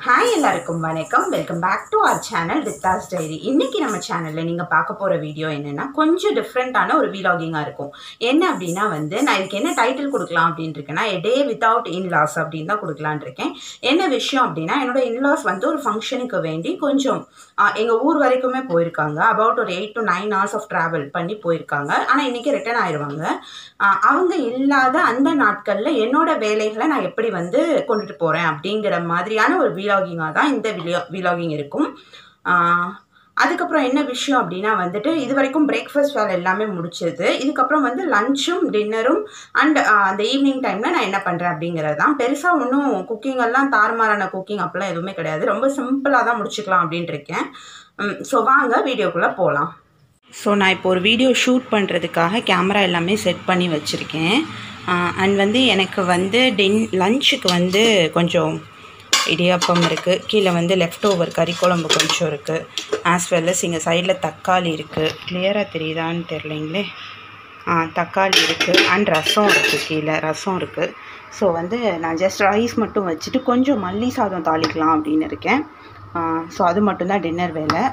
Hi எல்லாருக்கும் வணக்கம் welcome back to our channel Ritha's diary இன்னைக்கு நம்ம சேனலில் நீங்கள் பார்க்க போகிற வீடியோ என்னென்னா கொஞ்சம் டிஃப்ரெண்ட்டான ஒரு வீலாகிங்காக இருக்கும் என்ன அப்படின்னா வந்து நான் இதுக்கு என்ன டைட்டில் கொடுக்கலாம் அப்படின்னு இருக்கேன்னா எ டே வித்தவுட் இன்லாஸ் அப்படின்னு தான் கொடுக்கலான் இருக்கேன் என்ன விஷயம் அப்படின்னா என்னோட இன்லாஸ் வந்து ஒரு ஃபங்க்ஷனுக்கு வேண்டி கொஞ்சம் எங்கள் ஊர் வரைக்குமே போயிருக்காங்க அபவுட் ஒரு eight to nine hours of travel பண்ணி போயிருக்காங்க ஆனால் இன்றைக்கி ரிட்டர்ன் ஆயிடுவாங்க ஆஹ் அவங்க இல்லாத அந்த நாட்களில் என்னோட வேலைகளை நான் எப்படி வந்து கொண்டுட்டு போகிறேன் அப்படிங்கிற மாதிரியான ஒரு வீலாகிங்காக தான் இந்த வீடியோ வீலாகிங் இருக்கும் ஆஹ் அதுக்கப்புறம் என்ன விஷயம் அப்படின்னா வந்துட்டு இது வரைக்கும் பிரேக்ஃபாஸ்ட் வேலை எல்லாமே முடிச்சிருது இதுக்கப்புறம் வந்து லஞ்சும் டின்னரும் அண்ட் அந்த ஈவினிங் டைமில் நான் என்ன பண்ணுறேன் அப்படிங்கிறது தான் பெருசாக ஒன்றும் குக்கிங் எல்லாம் தாறுமாறான குக்கிங் அப்படிலாம் எதுவுமே கிடையாது ரொம்ப சிம்பிளாக தான் முடிச்சுக்கலாம் அப்படின்ட்டு இருக்கேன் ஸோ வாங்க வீடியோக்குள்ளே போகலாம் ஸோ நான் இப்போ ஒரு வீடியோ ஷூட் பண்ணுறதுக்காக கேமரா எல்லாமே செட் பண்ணி வச்சுருக்கேன் அண்ட் வந்து எனக்கு வந்து டின் லஞ்சுக்கு வந்து கொஞ்சம் இடியாப்பம் இருக்குது கீழே வந்து லெஃப்ட் ஓவர் கறி குழம்பு கொஞ்சம் இருக்குது ஆஸ் வெல் அஸ் இங்கே சைடில் தக்காளி இருக்குது கிளியராக தெரியுதான்னு தெரிலிங்களே ஆ தக்காளி இருக்குது அண்ட் ரசம் இருக்குது கீழே ரசம் இருக்குது ஸோ வந்து நான் ஜஸ்ட் ரைஸ் மட்டும் வச்சுட்டு கொஞ்சம் மல்லி சாதம் தாளிக்கலாம் அப்படின்னு இருக்கேன் ஸோ அது மட்டும்தான் டின்னர் வேலை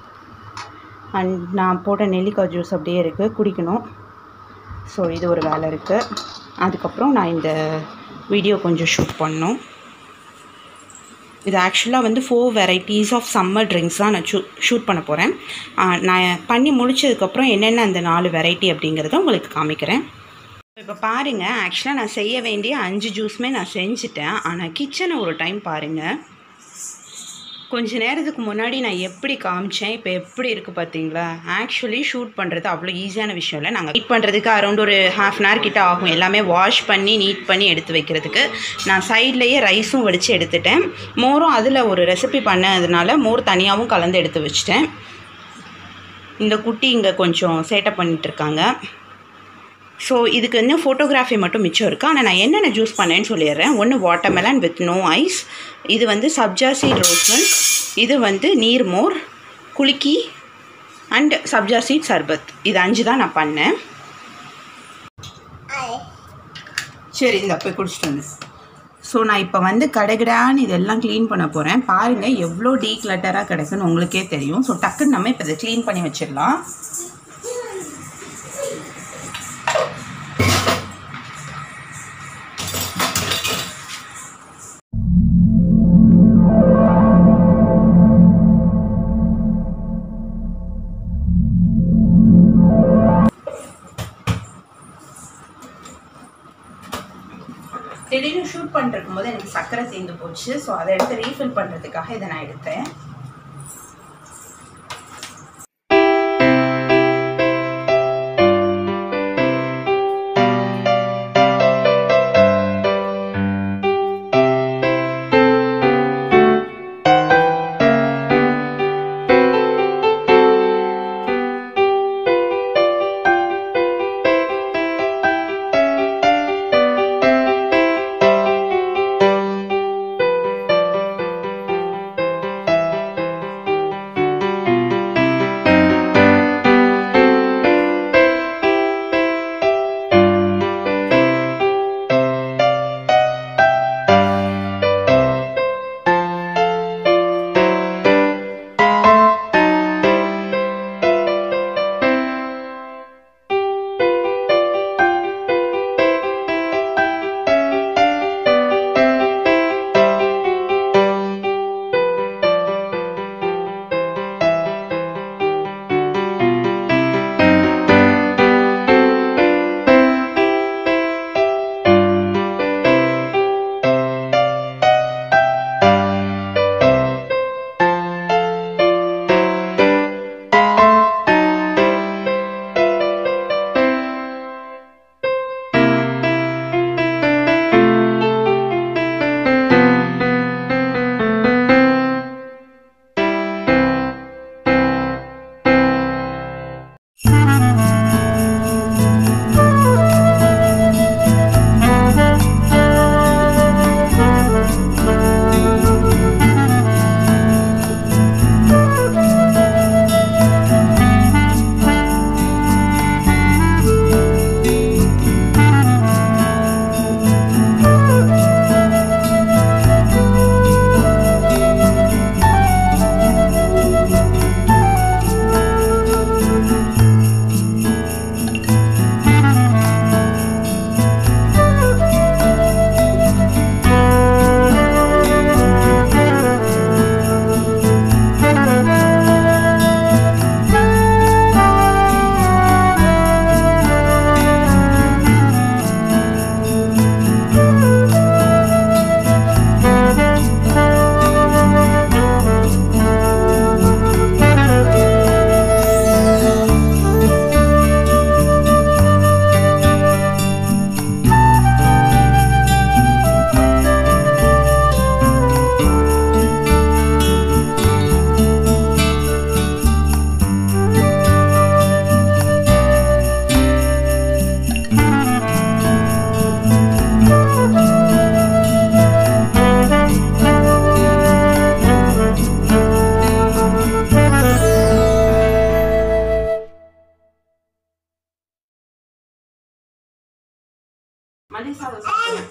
அண்ட் நான் போட்ட நெல்லிக்காய் ஜூஸ் அப்படியே இருக்குது குடிக்கணும் ஸோ இது ஒரு வேலை இருக்குது அதுக்கப்புறம் நான் இந்த வீடியோ கொஞ்சம் ஷூட் பண்ணணும் இது ஆக்சுவலாக வந்து four varieties of summer drinks தான் நான் ஷூ ஷூட் பண்ண போகிறேன் நான் பண்ணி முடிச்சதுக்கப்புறம் என்னென்ன அந்த நாலு வெரைட்டி அப்படிங்கிறத உங்களுக்கு காமிக்கிறேன் இப்போ பாருங்கள் ஆக்சுவலாக நான் செய்ய வேண்டிய அஞ்சு ஜூஸுமே நான் செஞ்சுட்டேன் ஆனால் கிச்சனை ஒரு டைம் பாருங்கள் கொஞ்ச நேரத்துக்கு முன்னாடி நான் எப்படி காமிச்சேன் இப்போ எப்படி இருக்குது பார்த்தீங்களா ஆக்சுவலி ஷூட் பண்ணுறது அவ்வளோ ஈஸியான விஷயம் இல்லை நாங்கள் ஹீட் பண்ணுறதுக்கு அரௌண்ட் ஒரு ஹாஃப் அன் ஹவர் கிட்ட ஆகும் எல்லாமே வாஷ் பண்ணி நீட் பண்ணி எடுத்து வைக்கிறதுக்கு நான் சைட்லேயே ரைஸும் வடித்து எடுத்துட்டேன் மோரும் அதில் ஒரு ரெசிபி பண்ணதுனால மோர் தனியாகவும் கலந்து எடுத்து வச்சிட்டேன் இந்த குட்டி இங்கே கொஞ்சம் சேட்டப் பண்ணிகிட்ருக்காங்க ஸோ இதுக்கு வந்து ஃபோட்டோகிராஃபி மட்டும் மிச்சம் இருக்குது ஆனால் நான் என்னென்ன ஜூஸ் பண்ணேன்னு சொல்லிடுறேன் ஒன்று வாட்டர்மெலன் வித் நோ ஐஸ் இது வந்து சப்ஜா சீட் ரோஸ் மில்க் இது வந்து நீர்மோர் குலுக்கி அண்ட் சப்ஜா சீட் சர்பத் இது அஞ்சு தான் நான் பண்ணேன் சரி இந்த போய் குடிச்சிட்டு வந்து ஸோ நான் இப்போ வந்து கடைகடான்னு இதெல்லாம் க்ளீன் பண்ண போகிறேன் பாருங்கள் எவ்வளோ டீ கிளட்டராக கிடக்குன்னு உங்களுக்கே தெரியும் ஸோ டக்குன்னு நம்ம இப்போ இதை க்ளீன் பண்ணி வச்சிடலாம் திடீர்னு ஷூட் பண்ணிருக்கும் போது எனக்கு சர்க்கரை தீர்ந்து போச்சு ஸோ அதை எடுத்து ரீஃபில் பண்ணுறதுக்காக இதை நான் எடுத்தேன் சாதம் சாப்பிடுவேன்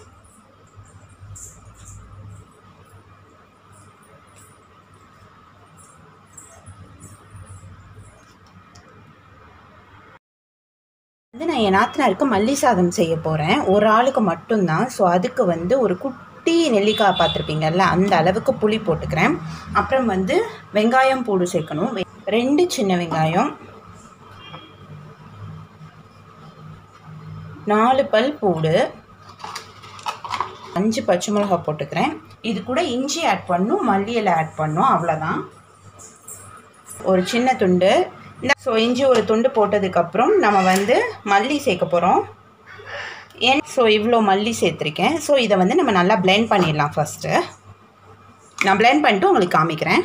வந்து நான் என் நாத்தனாருக்கு மல்லி சாதம் செய்ய போகிறேன் ஒரு ஆளுக்கு மட்டும்தான் ஸோ அதுக்கு வந்து ஒரு குட்டி நெல்லிக்காய் பார்த்துருப்பீங்கல்ல அந்த அளவுக்கு புளி போட்டுக்கிறேன் அப்புறம் வந்து வெங்காயம் பூடு சேர்க்கணும் வெ- ரெண்டு சின்ன வெங்காயம் நாலு பல் பூடு அஞ்சு பச்சை மிளகாய் போட்டுக்கிறேன் இது கூட இஞ்சி ஆட் பண்ணும் மல்லி இலை ஆட் பண்ணும் அவ்வளோதான் ஒரு சின்ன துண்டு இந்த ஸோ இஞ்சி ஒரு துண்டு போட்டதுக்கப்புறம் நம்ம வந்து மல்லி சேர்க்க போகிறோம் ஏன் ஸோ இவ்வளோ மல்லி சேர்த்துருக்கேன் ஸோ இதை வந்து நம்ம நல்லா blend பண்ணிடலாம் ஃபஸ்ட்டு நான் blend பண்ணிட்டு உங்களுக்கு காமிக்கிறேன்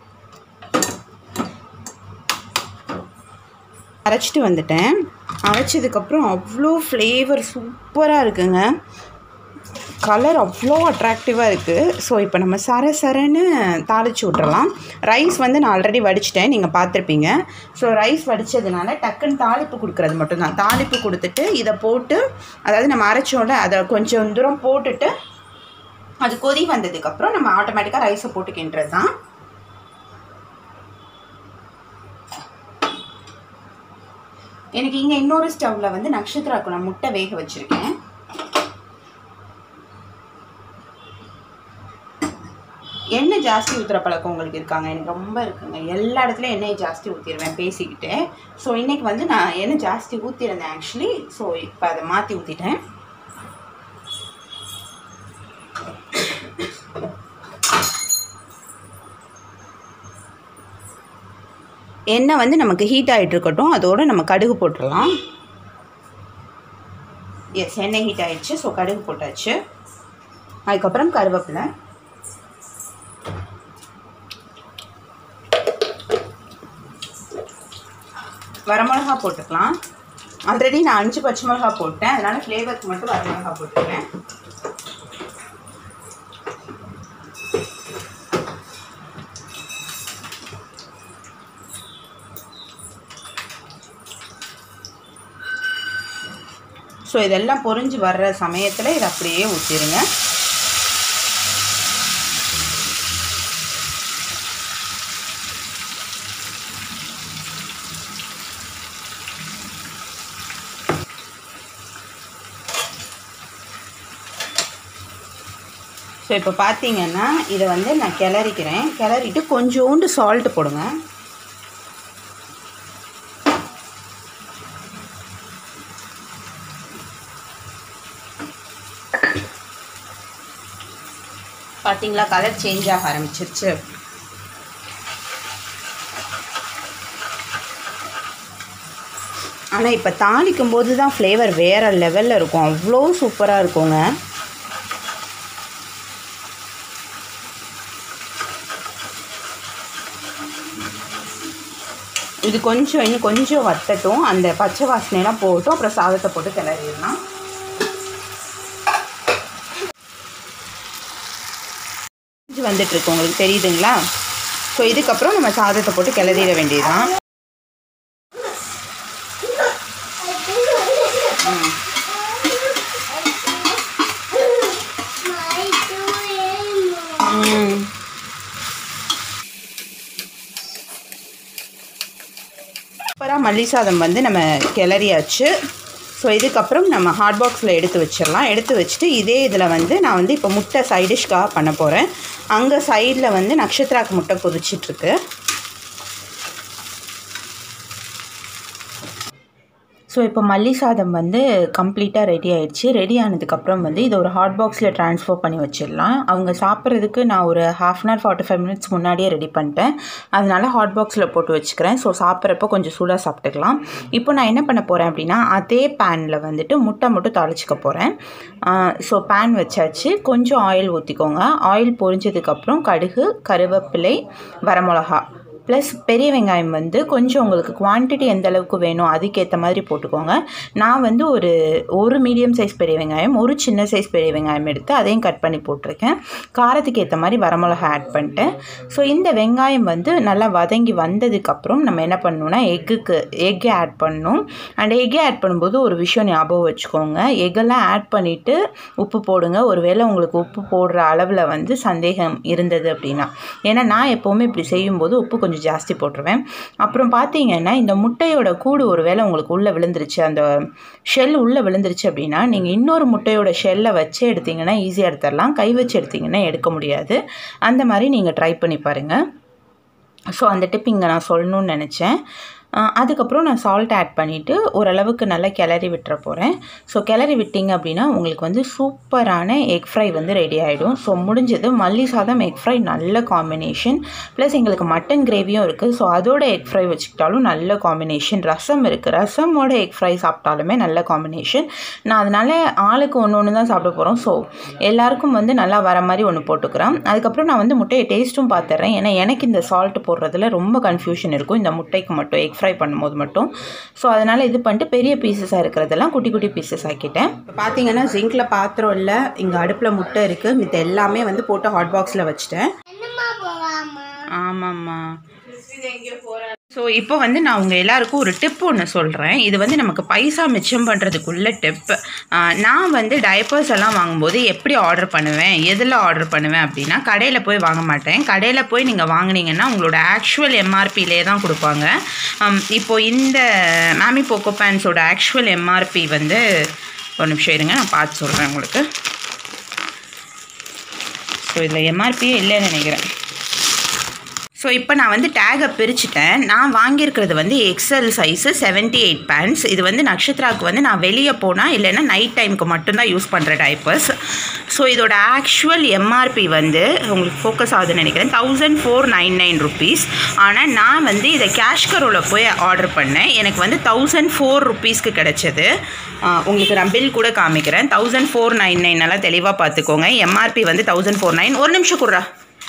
அரைச்சிட்டு வந்துட்டேன் அரைச்சதுக்கப்புறம் அவ்வளோ ஃப்ளேவர் சூப்பராக இருக்குங்க கலர் அவ்வளோ அட்ராக்டிவாக இருக்குது ஸோ இப்போ நம்ம சர சரன்னு தாளிச்சு விட்றலாம் ரைஸ் வந்து நான் ஆல்ரெடி வடிச்சிட்டேன் நீங்கள் பார்த்துருப்பீங்க ஸோ ரைஸ் வடித்ததுனால டக்குன்னு தாளிப்பு கொடுக்குறது மட்டும்தான் தாளிப்பு கொடுத்துட்டு இதை போட்டு அதாவது நம்ம அரைச்சோம்ல அதை கொஞ்சம் தூரம் போட்டுட்டு அது கொதி வந்ததுக்கப்புறம் நம்ம ஆட்டோமேட்டிக்காக ரைஸை போட்டுக்கின்றது தான் எனக்கு இங்கே இன்னொரு ஸ்டவ்வில் வந்து நட்சத்திராக்கு நான் முட்டை வேக வச்சுருக்கேன் எண்ணெய் ஜாஸ்தி ஊற்றுற பழக்கம் உங்களுக்கு இருக்காங்க எனக்கு ரொம்ப இருக்குங்க எல்லா இடத்துலையும் எண்ணெய் ஜாஸ்தி ஊற்றிடுவேன் பேசிக்கிட்டு ஸோ இன்றைக்கி வந்து நான் எண்ணெய் ஜாஸ்தி ஊற்றிருந்தேன் ஆக்சுவலி ஸோ இப்போ அதை மாற்றி ஊற்றிட்டேன் எண்ணெய் வந்து நமக்கு ஹீட் ஆகிட்டு இருக்கட்டும் அதோட நம்ம கடுகு போட்டுடலாம் எஸ் எண்ணெய் ஹீட் ஆயிடுச்சு ஸோ கடுகு போட்டாச்சு அதுக்கப்புறம் கருவேப்பிலை வரமிளகா போட்டுக்கலாம் ஆல்ரெடி நான் அஞ்சு பச்சை மிளகா போட்டேன் அதனால் ஃப்ளேவருக்கு மட்டும் வரமிளகா போட்டுக்கிறேன் ஸோ இதெல்லாம் பொரிஞ்சு வர்ற சமயத்தில் இதை அப்படியே ஊற்றிடுங்க ஸோ இப்போ பார்த்தீங்கன்னா இதை வந்து நான் கிளறிக்கிறேன் கிளறிட்டு கொஞ்சோண்டு சால்ட் போடுங்க பார்த்தீங்களா கலர் சேஞ்ச் ஆக ஆரம்பிச்சிருச்சு ஆனால் இப்போ தாளிக்கும் போது தான் ஃப்ளேவர் வேறு லெவலில் இருக்கும் அவ்வளோ சூப்பராக இருக்குங்க இது கொஞ்சம் இன்னும் கொஞ்சம் வத்தட்டும் அந்த பச்சை வாசனையெல்லாம் போட்டும் அப்புறம் சாதத்தை போட்டு கிளறிடலாம் இது வந்துட்டுருக்கு உங்களுக்கு தெரியுதுங்களா ஸோ இதுக்கப்புறம் நம்ம சாதத்தை போட்டு கிளறிட வேண்டியதுதான் ம். ம் சூப்பராக மல்லி சாதம் வந்து நம்ம கிளறியாச்சு ஸோ இதுக்கப்புறம் நம்ம ஹாட் பாக்ஸில் எடுத்து வச்சிடலாம் எடுத்து வச்சுட்டு இதே இதில் வந்து நான் வந்து இப்போ முட்டை சைடிஷ்காக பண்ண போகிறேன் அங்கே சைடில் வந்து நட்சத்திராக்கு முட்டை கொதிச்சிட்ருக்கு ஸோ இப்போ மல்லி சாதம் வந்து கம்ப்ளீட்டாக ரெடி ஆயிடுச்சு ரெடி ஆனதுக்கப்புறம் வந்து இதை ஒரு ஹாட் பாக்ஸில் ட்ரான்ஸ்ஃபர் பண்ணி வச்சிடலாம் அவங்க சாப்பிட்றதுக்கு நான் ஒரு half an hour forty five minutes முன்னாடியே ரெடி பண்ணிட்டேன் அதனால ஹாட் பாக்ஸில் போட்டு வச்சுக்கிறேன் ஸோ சாப்பிட்றப்போ கொஞ்சம் சூடாக சாப்பிட்டுக்கலாம் இப்போ நான் என்ன பண்ண போகிறேன் அப்படின்னா அதே பேனில் வந்துட்டு முட்டை மட்டும் தாளிச்சிக்க போகிறேன் ஸோ பேன் வச்சாச்சு கொஞ்சம் ஆயில் ஊற்றிக்கோங்க ஆயில் பொரிஞ்சதுக்கப்புறம் கடுகு கருவேப்பிலை வரமிளகா ப்ளஸ் பெரிய வெங்காயம் வந்து கொஞ்சம் உங்களுக்கு குவான்டிட்டி எந்த அளவுக்கு வேணும் அதுக்கேற்ற மாதிரி போட்டுக்கோங்க நான் வந்து ஒரு ஒரு மீடியம் சைஸ் பெரிய வெங்காயம் ஒரு சின்ன சைஸ் பெரிய வெங்காயம் எடுத்து அதையும் கட் பண்ணி போட்டிருக்கேன் காரத்துக்கு ஏற்ற மாதிரி வரமிளகா ஆட் பண்ணிட்டேன் ஸோ இந்த வெங்காயம் வந்து நல்லா வதங்கி வந்ததுக்கப்புறம் நம்ம என்ன பண்ணணும்னா எக்குக்கு எக்கை ஆட் பண்ணணும் அண்ட் எக்கை ஆட் பண்ணும்போது ஒரு விஷயம் ஞாபகம் வச்சுக்கோங்க எக்கெல்லாம் ஆட் பண்ணிவிட்டு உப்பு போடுங்க ஒருவேளை உங்களுக்கு உப்பு போடுற அளவில் வந்து சந்தேகம் இருந்தது அப்படின்னா ஏன்னா நான் எப்போவுமே இப்படி செய்யும்போது உப்பு கொஞ்சம் ஜாஸ்தி போட்டுருவேன் அப்புறம் பார்த்தீங்கன்னா இந்த முட்டையோட கூடு ஒரு வேளை உங்களுக்கு உள்ளே விழுந்துருச்சு அந்த ஷெல் உள்ளே விழுந்துருச்சு அப்படின்னா நீங்கள் இன்னொரு முட்டையோட ஷெல்லை வச்சு எடுத்தீங்கன்னா ஈஸியாக எடுத்துடலாம் கை வச்சு எடுத்தீங்கன்னா எடுக்க முடியாது அந்த மாதிரி நீங்கள் ட்ரை பண்ணி பாருங்கள் ஸோ அந்த டிப் இங்கே நான் சொல்லணும்னு நினச்சேன் அஹ் அதுக்கப்புறம் நான் சால்ட் ஆட் பண்ணிவிட்டு ஓரளவுக்கு நல்லா கிளறி விட்டுற போகிறேன் ஸோ கிளறி விட்டிங்க அப்படின்னா உங்களுக்கு வந்து சூப்பரான எக் ஃப்ரை வந்து ரெடி ஆகிடும் ஸோ முடிஞ்சது மல்லி சாதம் எக் ஃப்ரை நல்ல காம்பினேஷன் ப்ளஸ் எங்களுக்கு மட்டன் கிரேவியும் இருக்குது ஸோ அதோட எக் ஃப்ரை வச்சுக்கிட்டாலும் நல்ல காம்பினேஷன் ரசம் இருக்குது ரசமோட எக் ஃப்ரை சாப்பிட்டாலுமே நல்ல காம்பினேஷன் நான் அதனால் ஆளுக்கு ஒன்று ஒன்று தான் சாப்பிட போகிறோம் ஸோ எல்லாருக்கும் வந்து நல்லா வர மாதிரி ஒன்று போட்டுக்கிறேன் அதுக்கப்புறம் நான் வந்து முட்டையை டேஸ்ட்டும் பார்த்துட்றேன் ஏன்னா எனக்கு இந்த சால்ட் போடுறதுல ரொம்ப கன்ஃபியூஷன் இருக்கும் இந்த முட்டைக்கு மட்டும் எக் ஃப்ரை பண்ணும்போது மட்டும் ஸோ அதனால் இது பண்ணிட்டு பெரிய பீசஸாக இருக்கிறதெல்லாம் குட்டி குட்டி பீசஸ் ஆக்கிட்டேன் இப்போ பார்த்தீங்கன்னா ஜிங்கில் பாத்திரம் இல்லை இங்கே அடுப்பில் முட்டை இருக்குது மித்த எல்லாமே வந்து போட்டு ஹாட் பாக்ஸில் வச்சுட்டேன் என்னம்மா போகாமா ஆமாம்மா ஸோ இப்போ வந்து நான் உங்கள் எல்லாருக்கும் ஒரு டிப் ஒன்று சொல்கிறேன் இது வந்து நமக்கு பைசா மிச்சம் பண்ணுறதுக்குள்ள டிப் நான் வந்து டைப்பர்ஸ் எல்லாம் வாங்கும்போது எப்படி ஆர்டர் பண்ணுவேன் எதில் ஆர்டர் பண்ணுவேன் அப்படின்னா கடையில் போய் வாங்க மாட்டேன் கடையில் போய் நீங்கள் வாங்குனீங்கன்னா உங்களோட ஆக்சுவல் எம்ஆர்பிலே தான் கொடுப்பாங்க ஆம், இப்போ இந்த மேமி போக்கோ பேண்ட்ஸோட ஆக்சுவல் எம்ஆர்பி வந்து ஒரு நிமிஷம் இருங்க நான் பார்த்து சொல்கிறேன் உங்களுக்கு ஸோ இதில் எம்ஆர்பியே இல்லைன்னு நினைக்கிறேன் ஸோ இப்போ நான் வந்து டேகை பிரிச்சுட்டேன் நான் வாங்கியிருக்கிறது வந்து எக்ஸல் சைஸு 78 எயிட் பேண்ட்ஸ் இது வந்து நட்சத்திராவுக்கு வந்து நான் வெளியே போனால் இல்லைன்னா நைட் டைமுக்கு மட்டும்தான் யூஸ் பண்ணுற டைப்பர்ஸ் ஸோ இதோட ஆக்சுவல் எம்ஆர்பி வந்து உங்களுக்கு ஃபோக்கஸ் ஆகுதுன்னு நினைக்கிறேன் thousand four nine nine rupees ஆனால் நான் வந்து இதை கேஷ்கரோவில் போய் ஆர்டர் பண்ணேன் எனக்கு வந்து தௌசண்ட் ஃபோர் ருபீஸ்க்கு கிடச்சது உங்களுக்கு நான் பில் கூட காமிக்கிறேன் தௌசண்ட் ஃபோர் நைன் நைன் நல்லா தெளிவாக பார்த்துக்கோங்க எம்ஆர்பி வந்து தௌசண்ட் ஃபோர் நைன் ஒரு நிமிஷம் குடுறா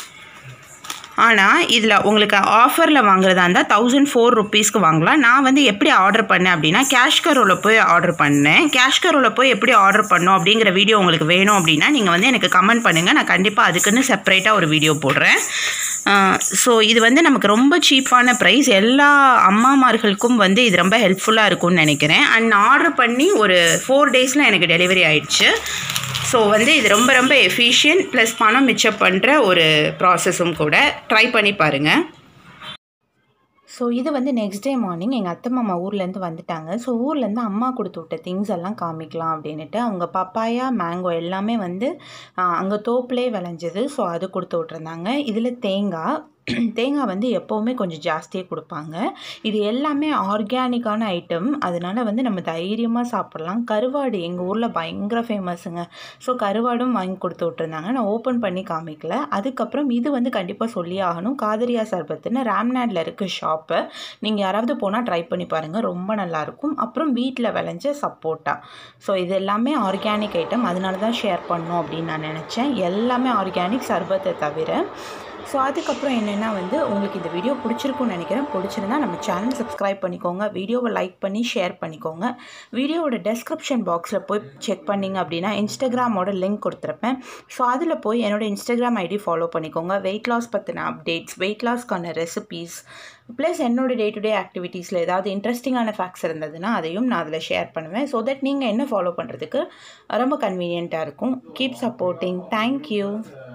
ஆனால் இதில் உங்களுக்கு ஆஃபரில் வாங்குறதா இருந்தால் தௌசண்ட் ஃபோர் ருபீஸ்க்கு வாங்கலாம் நான் வந்து எப்படி ஆர்டர் பண்ணேன் அப்படின்னா கேஷ்கரோவில் போய் ஆர்டர் பண்ணேன் கேஷ்கரோவில் போய் எப்படி ஆர்டர் பண்ணோம் அப்படிங்கிற வீடியோ உங்களுக்கு வேணும் அப்படின்னா நீங்கள் வந்து எனக்கு கமெண்ட் பண்ணுங்கள் நான் கண்டிப்பாக அதுக்குன்னு செப்பரேட்டாக ஒரு வீடியோ போடுறேன் ஸோ இது வந்து நமக்கு ரொம்ப சீப்பான ப்ரைஸ் எல்லா அம்மாமார்களுக்கும் வந்து இது ரொம்ப ஹெல்ப்ஃபுல்லாக இருக்கும்னு நினைக்கிறேன் அண்ட் ஆர்டர் பண்ணி ஒரு ஃபோர் டேஸில் எனக்கு டெலிவரி ஆயிடுச்சு ஸோ வந்து இது ரொம்ப ரொம்ப எஃபிஷியன்ட் ப்ளஸ் பணம் மிச்சம் பண்ணுற ஒரு ப்ராசஸும் கூட ட்ரை பண்ணி பாருங்கள் ஸோ இது வந்து நெக்ஸ்ட் டே மார்னிங் எங்கள் அத்தை மாமா ஊர்லேருந்து வந்துட்டாங்க ஸோ ஊர்லேருந்து அம்மா கொடுத்து விட்ட திங்ஸ் எல்லாம் காமிக்கலாம் அப்படின்ட்டு அவங்க பப்பாயா மேங்கோ எல்லாமே வந்து அங்கே தோப்புலேயே விளைஞ்சது ஸோ அது கொடுத்து விட்ருந்தாங்க இதில் தேங்காய் தேங்காய் வந்து எப்போவுமே கொஞ்சம் ஜாஸ்தியாக கொடுப்பாங்க இது எல்லாமே ஆர்கானிக்கான ஐட்டம் அதனால வந்து நம்ம தைரியமாக சாப்பிட்லாம் கருவாடு எங்கள் ஊரில் பயங்கர ஃபேமஸுங்க ஸோ கருவாடும் வாங்கி கொடுத்து விட்ருந்தாங்க நான் ஓப்பன் பண்ணி காமிக்கல அதுக்கப்புறம் இது வந்து கண்டிப்பாக சொல்லி ஆகணும் காதரியா சர்பத்துன்னு ராம்நாடில் இருக்க ஷாப்பு நீங்கள் யாராவது போனால் ட்ரை பண்ணி பாருங்கள் ரொம்ப நல்லாயிருக்கும் அப்புறம் வீட்டில் விளைஞ்ச சப்போட்டா ஸோ இது எல்லாமே ஆர்கானிக் ஐட்டம் அதனால தான் ஷேர் பண்ணோம் அப்படின்னு நான் நினச்சேன் எல்லாமே ஆர்கானிக் சர்பத்தை தவிர ஸோ அதுக்கப்புறம் என்னென்னா வந்து உங்களுக்கு இந்த வீடியோ பிடிச்சிருக்கும்னு நினைக்கிறேன் பிடிச்சிருந்தா நம்ம சேனல் சப்ஸ்கிரைப் பண்ணிக்கோங்க வீடியோவை லைக் பண்ணி ஷேர் பண்ணிக்கோங்க வீடியோவோட டெஸ்கிரிப்ஷன் பாக்ஸில் போய் செக் பண்ணிங்க அப்படின்னா இன்ஸ்டாகிராமோட லிங்க் கொடுத்துருப்பேன் ஸோ அதில் போய் என்னோட இன்ஸ்டாகிராம் ஐடி ஃபாலோ பண்ணிக்கோங்க வெயிட் லாஸ் பற்றின அப்டேட்ஸ் வெயிட் லாஸ்க்கான ரெசிபீஸ் ப்ளஸ் என்னோட டே டு டே ஆக்டிவிட்டீஸில் ஏதாவது இன்ட்ரெஸ்டிங்கான ஃபேக்ட்ஸ் இருந்ததுன்னா அதையும் நான் அதில் ஷேர் பண்ணுவேன் ஸோ தட் நீங்கள் என்ன ஃபாலோ பண்ணுறதுக்கு ரொம்ப கன்வீனியண்ட்டாக இருக்கும் கீப் சப்போர்ட்டிங் தேங்க்யூ